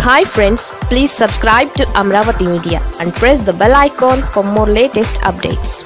hi friends please subscribe to Amaravati media and press the bell icon for more latest updates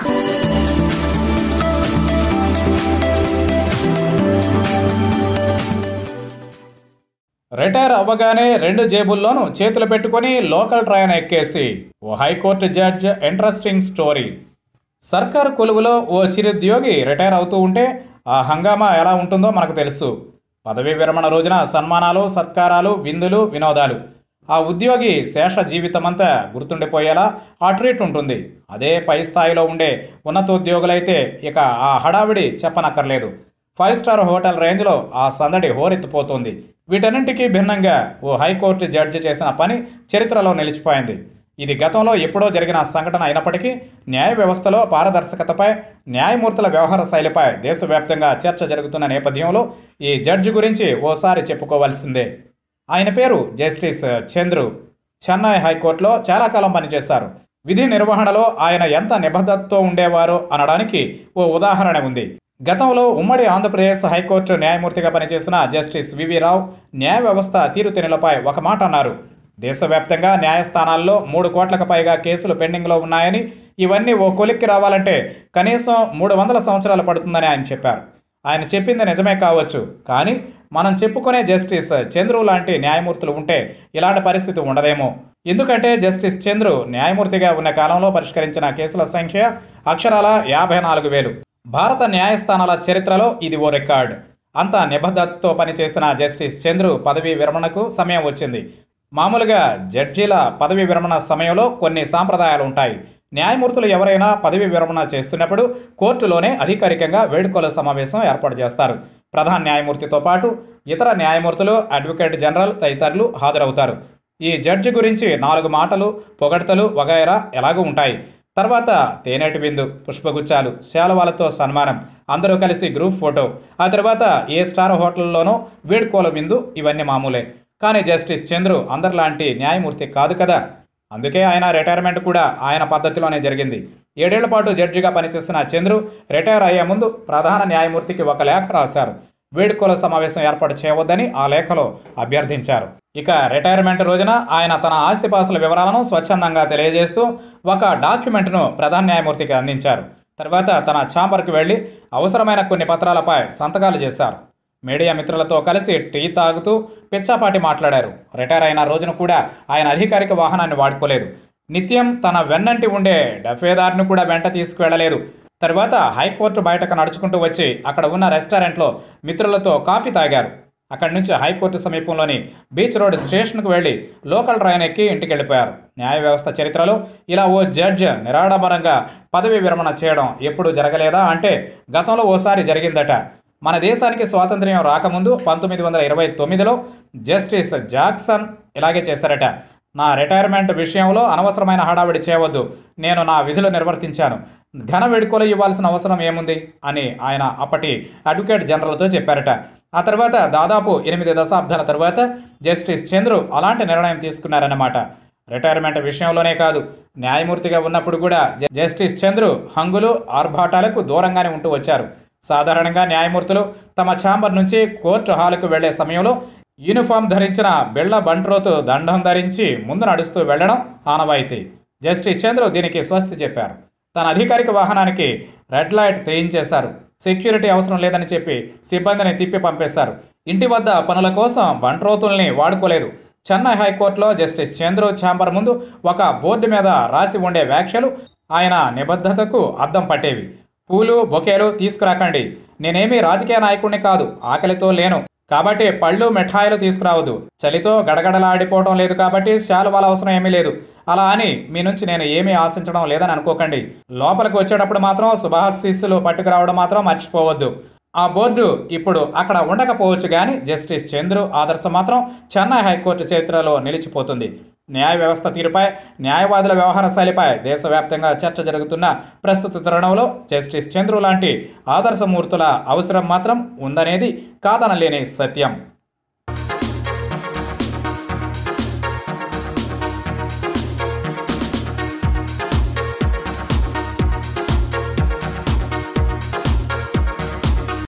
retire అవ్వగానే రెండు జేబుల్లోనూ చేతులు పెట్టుకొని local train ఎక్కేసి ఓ హైకోర్టు జడ్జ్ ఇంట్రెస్టింగ్ స్టోరీ సర్కార్ కొలువులో ఓ చిరుద్యోగి రిటైర్ అవుతూ ఉంటే ఆ హంగామా ఎలా ఉంటుందో మనకు తెలుసు పదవీ విరమణ రోజున సన్మానాలు సత్కారాలు విందులు వినోదాలు ఆ ఉద్యోగి శేష జీవితమంతా గుర్తుండిపోయేలా ఆ ట్రీట్ ఉంటుంది అదే పై స్థాయిలో ఉండే ఉన్నతోద్యోగులైతే ఇక ఆ హడావిడి చెప్పనక్కర్లేదు ఫైవ్ స్టార్ హోటల్ రేంజ్లో ఆ సందడి హోరెత్తిపోతుంది వీటన్నింటికీ భిన్నంగా ఓ హైకోర్టు జడ్జి చేసిన పని చరిత్రలో నిలిచిపోయింది ఇది గతంలో ఎప్పుడో జరిగిన సంఘటన అయినప్పటికీ న్యాయ వ్యవస్థలో పారదర్శకతపై న్యాయమూర్తుల వ్యవహార శైలిపై దేశవ్యాప్తంగా చర్చ జరుగుతున్న నేపథ్యంలో ఈ జడ్జి గురించి ఓసారి చెప్పుకోవాల్సిందే ఆయన పేరు జస్టిస్ చంద్రు చెన్నై హైకోర్టులో చాలా కాలం పనిచేశారు విధి నిర్వహణలో ఆయన ఎంత నిబద్ధతతో ఉండేవారో అనడానికి ఓ ఉదాహరణ ఉంది గతంలో ఉమ్మడి ఆంధ్రప్రదేశ్ హైకోర్టు న్యాయమూర్తిగా పనిచేసిన జస్టిస్ వివి రావు న్యాయ వ్యవస్థ తీరుతెన్నులపై ఒక మాట అన్నారు దేశవ్యాప్తంగా న్యాయస్థానాల్లో మూడు కోట్లకు పైగా కేసులు పెండింగ్లో ఉన్నాయని ఇవన్నీ ఓ కొలిక్కి రావాలంటే కనీసం మూడు వందల సంవత్సరాలు పడుతుందని ఆయన చెప్పారు ఆయన చెప్పింది నిజమే కావచ్చు కానీ మనం చెప్పుకునే జస్టిస్ చంద్రు లాంటి న్యాయమూర్తులు ఉంటే ఇలాంటి పరిస్థితి ఉండదేమో ఎందుకంటే జస్టిస్ చంద్రు న్యాయమూర్తిగా ఉన్న కాలంలో పరిష్కరించిన కేసుల సంఖ్య అక్షరాల యాభై నాలుగు వేలు భారత న్యాయస్థానాల చరిత్రలో ఇది ఓ రికార్డ్ అంత నిబద్ధతతో పనిచేసిన జస్టిస్ చంద్రు పదవీ విరమణకు సమయం వచ్చింది మామూలుగా జడ్జీల పదవీ విరమణ సమయంలో కొన్ని సాంప్రదాయాలు ఉంటాయి న్యాయమూర్తులు ఎవరైనా పదవి విరమణ చేస్తున్నప్పుడు కోర్టులోనే అధికారికంగా వేడుకల సమావేశం ఏర్పాటు చేస్తారు ప్రధాన న్యాయమూర్తితో పాటు ఇతర న్యాయమూర్తులు అడ్వకేట్ జనరల్ తదితరులు హాజరవుతారు ఈ జడ్జి గురించి నాలుగు మాటలు పొగడ్తలు వగైరా ఎలాగూ ఉంటాయి తర్వాత తేనెటి బిందు పుష్పగుచ్చాలు శాలువాలతో సన్మానం అందరూ కలిసి గ్రూప్ ఫోటో ఆ తర్వాత ఏ స్టార్ హోటల్లోనో వేడుకోల బిందు ఇవన్నీ మామూలే కానీ జస్టిస్ చంద్రు అందరిలాంటి న్యాయమూర్తి కాదు కదా అందుకే ఆయన రిటైర్మెంట్ కూడా ఆయన పద్ధతిలోనే జరిగింది ఏడేళ్ల పాటు జడ్జిగా పనిచేసిన చంద్రు రిటైర్ అయ్యే ముందు ప్రధాన న్యాయమూర్తికి ఒక లేఖ రాశారు వేడుకల సమావేశం ఏర్పాటు చేయవద్దని ఆ లేఖలో అభ్యర్థించారు ఇక రిటైర్మెంట్ రోజున ఆయన తన ఆస్తిపాస్తుల వివరాలను స్వచ్ఛందంగా తెలియజేస్తూ ఒక డాక్యుమెంట్ను ప్రధాన న్యాయమూర్తికి అందించారు తర్వాత తన ఛాంబర్కి వెళ్లి అవసరమైన కొన్ని పత్రాలపై సంతకాలు చేశారు మీడియా మిత్రులతో కలిసి టీ తాగుతూ పిచ్చాపాటి మాట్లాడారు రిటైర్ అయిన రోజున కూడా ఆయన అధికారిక వాహనాన్ని వాడుకోలేదు నిత్యం తన వెన్నంటి ఉండే డఫేదార్ను కూడా వెంట తీసుకువెళ్ళలేదు తర్వాత హైకోర్టు బయటకు నడుచుకుంటూ వచ్చి అక్కడ ఉన్న రెస్టారెంట్లో మిత్రులతో కాఫీ తాగారు అక్కడి నుంచి హైకోర్టు సమీపంలోని బీచ్ రోడ్ స్టేషన్కు వెళ్ళి లోకల్ ట్రైన్ ఎక్కి ఇంటికి వెళ్ళిపోయారు న్యాయ వ్యవస్థ చరిత్రలో ఇలా ఓ జడ్జ్ నిరాడంబరంగా పదవి విరమణ చేయడం ఎప్పుడు జరగలేదా అంటే గతంలో ఓసారి జరిగిందట మన దేశానికి స్వాతంత్ర్యం రాకముందు పంతొమ్మిది వందల ఇరవై తొమ్మిదిలో జస్టిస్ జాక్సన్ ఇలాగే చేశారట నా రిటైర్మెంట్ విషయంలో అనవసరమైన హడావిడి చేయవద్దు నేను నా విధులు నిర్వర్తించాను ఘన వేడుకలు ఇవ్వాల్సిన అవసరం ఏముంది అని ఆయన అప్పటి అడ్వకేట్ జనరల్తో చెప్పారట ఆ తర్వాత దాదాపు ఎనిమిది దశాబ్దాల తర్వాత జస్టిస్ చంద్రు అలాంటి నిర్ణయం తీసుకున్నారన్నమాట రిటైర్మెంట్ విషయంలోనే కాదు న్యాయమూర్తిగా ఉన్నప్పుడు కూడా జస్టిస్ చంద్రు హంగులు ఆర్భాటాలకు దూరంగానే ఉంటూ వచ్చారు సాధారణంగా న్యాయమూర్తులు తమ ఛాంబర్ నుంచి కోర్టు హాలుకు వెళ్లే సమయంలో యూనిఫామ్ ధరించిన బిళ్ళ బంట్రోతు దండం ధరించి ముందు నడుస్తూ వెళ్లడం ఆనవాయితీ జస్టిస్ చంద్రు దీనికి స్వస్తి చెప్పారు తన అధికారిక వాహనానికి రెడ్ లైట్ తేయించేశారు సెక్యూరిటీ అవసరం లేదని చెప్పి సిబ్బందిని తిప్పి పంపేశారు ఇంటి వద్ద పనుల కోసం బంట్రోతుల్ని వాడుకోలేదు చెన్నై హైకోర్టులో జస్టిస్ చంద్రు ఛాంబర్ ముందు ఒక బోర్డు మీద రాసి ఉండే వ్యాఖ్యలు ఆయన నిబద్ధతకు అద్దం పట్టేవి పూలు బొకేలు తీసుకురాకండి నేనేమీ రాజకీయ నాయకుడిని కాదు ఆకలితో లేను కాబట్టి పళ్ళు మిఠాయిలు తీసుకురావద్దు చలితో గడగడలాడిపోవడం లేదు కాబట్టి శాలువాల అవసరం ఏమీ లేదు అలా అని మీ నుంచి నేను ఏమీ ఆశించడం లేదని అనుకోకండి లోపలికి వచ్చేటప్పుడు మాత్రం శుభాశీస్సులు పట్టుకురావడం మాత్రం మర్చిపోవద్దు ఆ బోర్డు ఇప్పుడు అక్కడ ఉండకపోవచ్చు కానీ జస్టిస్ చంద్రు ఆదర్శం మాత్రం చెన్నై హైకోర్టు చరిత్రలో నిలిచిపోతుంది న్యాయ వ్యవస్థ తీరుపై న్యాయవాదుల వ్యవహార శైలిపై దేశవ్యాప్తంగా చర్చ జరుగుతున్న ప్రస్తుత తరుణంలో జస్టిస్ చంద్రు లాంటి ఆదర్శమూర్తుల అవసరం మాత్రం ఉందనేది కాదనలేని సత్యం